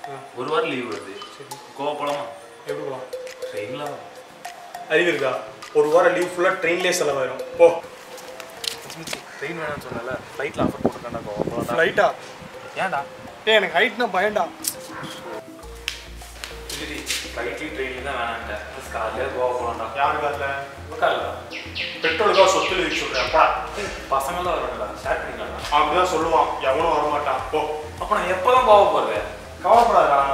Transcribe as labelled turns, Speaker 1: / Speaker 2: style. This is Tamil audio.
Speaker 1: ஒரு வாரம் லீவ் வருது கோவா போலாமா
Speaker 2: எப்படி போகலாம்
Speaker 1: ட்ரெயினில்
Speaker 2: அறிவு இருக்கா ஒரு வாரம் லீவ் ஃபுல்லாக ட்ரெயின்லேயே செலவாயிரும் போ
Speaker 1: ட்ரெயின் வேணாம்னு சொன்னல ஃப்ளைட்டில் ஆஃபர் போட்டுருக்காண்டா கோவா போலாம்
Speaker 2: ஃப்ளைட்டா
Speaker 1: ஏன்டா
Speaker 2: ஏய் எனக்கு ஹைட்னா பயம்டா
Speaker 1: சரி ஃப்ளைட்லேயும் ட்ரெயின்லையும் தான் வேணான்ட்டேன் காலையில் கோவா போகலாம்டா
Speaker 2: யாரு காரில்
Speaker 1: காலையில்
Speaker 2: பெட்ரோலுக்காக சொத்து எழுதி சொல்கிறேன் அப்பா
Speaker 1: பசங்களாம் வராங்கடா ஷேர் பண்ணிக்கலாம்டா
Speaker 2: அப்படிதான் சொல்லுவான் எவனும் வரமாட்டான் போ
Speaker 1: அப்போ நான் எப்போ தான் கோவா போகிறது
Speaker 2: கவலைப்படாதடா